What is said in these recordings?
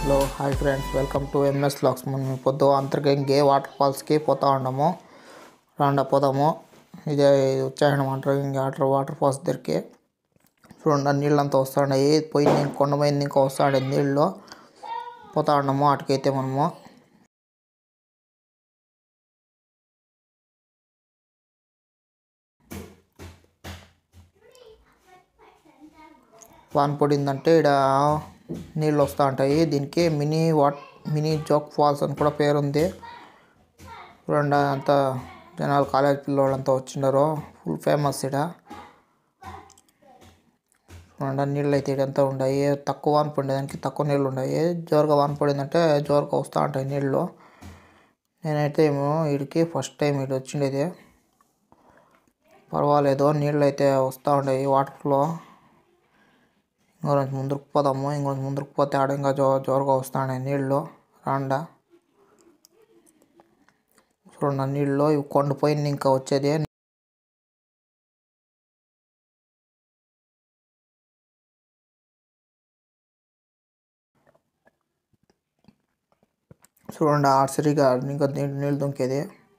hello hi friends welcome to M S లాక్స్ మనం పొద్దు అంతర్గంగే వాటర్ ఫాల్స్కి పోతా ఉన్నాము రాండా పోదాము ఇదే ఉచ్చారణ అంతర్గంగే వాటర్ వాటర్ ఫాల్స్ దగ్గరికి చూడండి ఆ నీళ్ళంతా వస్తున్నాయి పోయి కొండ మీద ఇంకా వస్తాడు నీళ్ళు పోతా ఉన్నాము అటుకైతే మనము వాన పడిందంటే ఇక్కడ నీళ్ళు వస్తూ ఉంటాయి దీనికి mini what mini Jog falls అని కూడా పేరు ఉంది చూడండి అంతా జనాలు కాలేజ్ పిల్లోళ్ళంతా వచ్చిండారు ఫుల్ ఫేమస్ ఇక్కడ చూడండి నీళ్ళు అయితే ఇదంతా ఉన్నాయి తక్కువ వాన పడేదానికి తక్కువ నీళ్ళు ఉన్నాయి జోరుగా వాన పడిందంటే జోరుగా వస్తూ ఉంటాయి నీళ్ళు నేనైతే ఏమో వీడికి ఫస్ట్ టైం ఇటు వచ్చిండేది పర్వాలేదు నీళ్ళు అయితే వస్తూ ఉన్నాయి వాటర్లో ఇంకొంచెం ముందుకు పోదాము ఇంకొంచెం ముందుకు పోతే ఆడ ఇంకా జో జోరుగా వస్తున్నాయి నీళ్ళు రాండా చూడండి నీళ్ళు ఇవి కొండపోయింది ఇంకా వచ్చేది చూడండి ఆడ సరిగా ఇంకా నీళ్ళు నీళ్ళు దుంకేది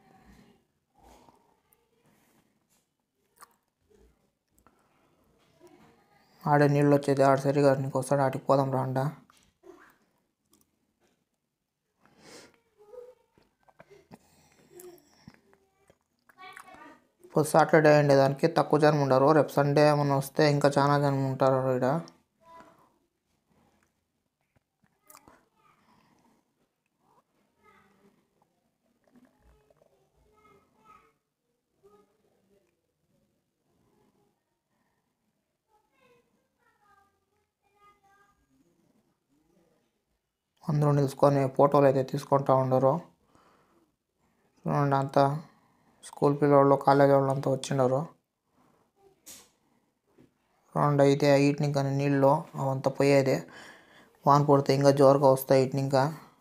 ఆడే నీళ్ళు వచ్చేది ఆడ సరిగా నీకు వస్తాడు ఆడికి పోదాం రాండా ఇప్పుడు సాటర్డే ఉండేదానికి తక్కువ జనం ఉండరు రేపు సండే ఏమైనా వస్తే ఇంకా చాలా జనం ఉంటారు ఇక్కడ అందరూ నిలుచుకొని ఫోటోలు అయితే తీసుకుంటా ఉండరు చూడండి అంతా స్కూల్ పిల్లలు కాలేజ్ వాళ్ళు అంతా వచ్చిండారు చూడండి అయితే వీటిని కానీ నీళ్ళు అవంతా పోయేది వాన పడితే ఇంకా జోరుగా వస్తాయి వీటిని ఇంకా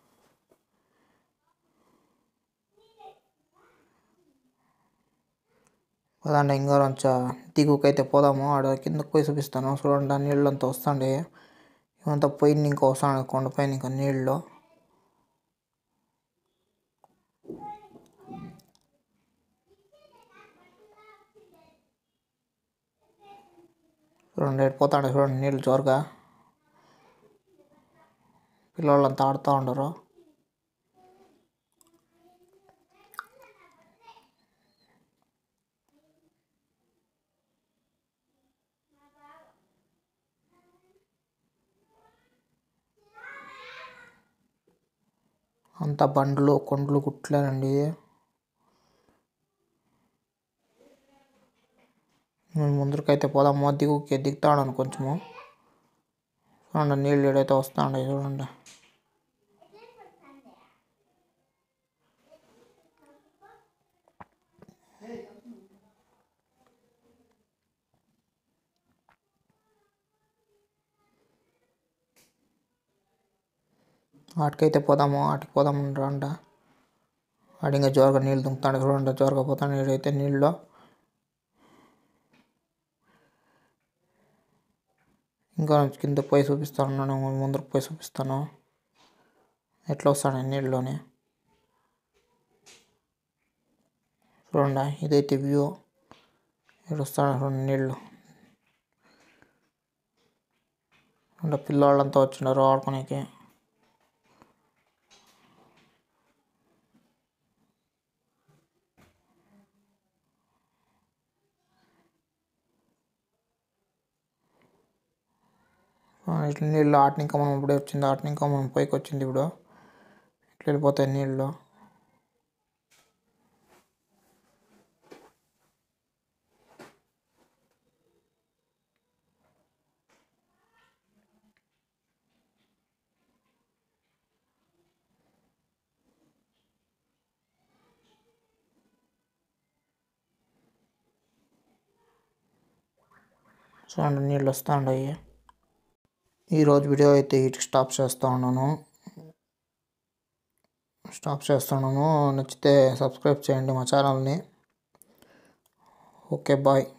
పదండి ఇంకా కొంచెం దిగుకైతే పోదాము ఆడ కిందకు పోయి చూపిస్తాను చూడండి ఆ నీళ్ళు అంతా వస్తుండే ఇవంతా పోయింది ఇంకా వస్తాను కొండపైన ఇంకా నీళ్ళు చూడండి ఎటు పోతాడు చూడండి నీళ్ళు జోరుగా పిల్లలంతా ఆడుతూ ఉండరు అంతా బండ్లు కొండలు గుట్లేనండి నేను ముందరికైతే పోదాము దిగుకి దిగుతాడాను కొంచెము చూడండి నీళ్ళు ఏడైతే వస్తా ఉన్నాయి చూడండి ఆటికైతే పోదాము ఆటికి పోదాము రాండ ఆడ ఇంకా జోరుగా నీళ్ళు దుంకుతాడు చూడండి జోరుగా పోతాడు ఈడైతే నీళ్ళు ఇంకా కిందకి పోయి చూపిస్తాను నేను ముందరకు పోయి చూపిస్తాను ఎట్లా వస్తాడు నీళ్ళలోని చూడండి ఇదైతే వ్యూ ఇక్కడ వస్తాడు చూడండి నీళ్ళు అంటే పిల్లవాళ్ళంతా వచ్చినారు ఆడుకోనేకి ఇట్లా నీళ్ళు ఆటని ఇంకా మనం ఇప్పుడే వచ్చింది ఆటని ఇంకా మనం పైకి వచ్చింది ఇప్పుడు ఇట్లా వెళ్ళిపోతాయి నీళ్ళు చూడండి నీళ్ళు వస్తూ ఉన్నాయి ఈరోజు వీడియో అయితే ఇటు స్టాప్ చేస్తూ ఉన్నాను స్టాప్ చేస్తున్నాను నచ్చితే సబ్స్క్రైబ్ చేయండి మా ఛానల్ని ఓకే బాయ్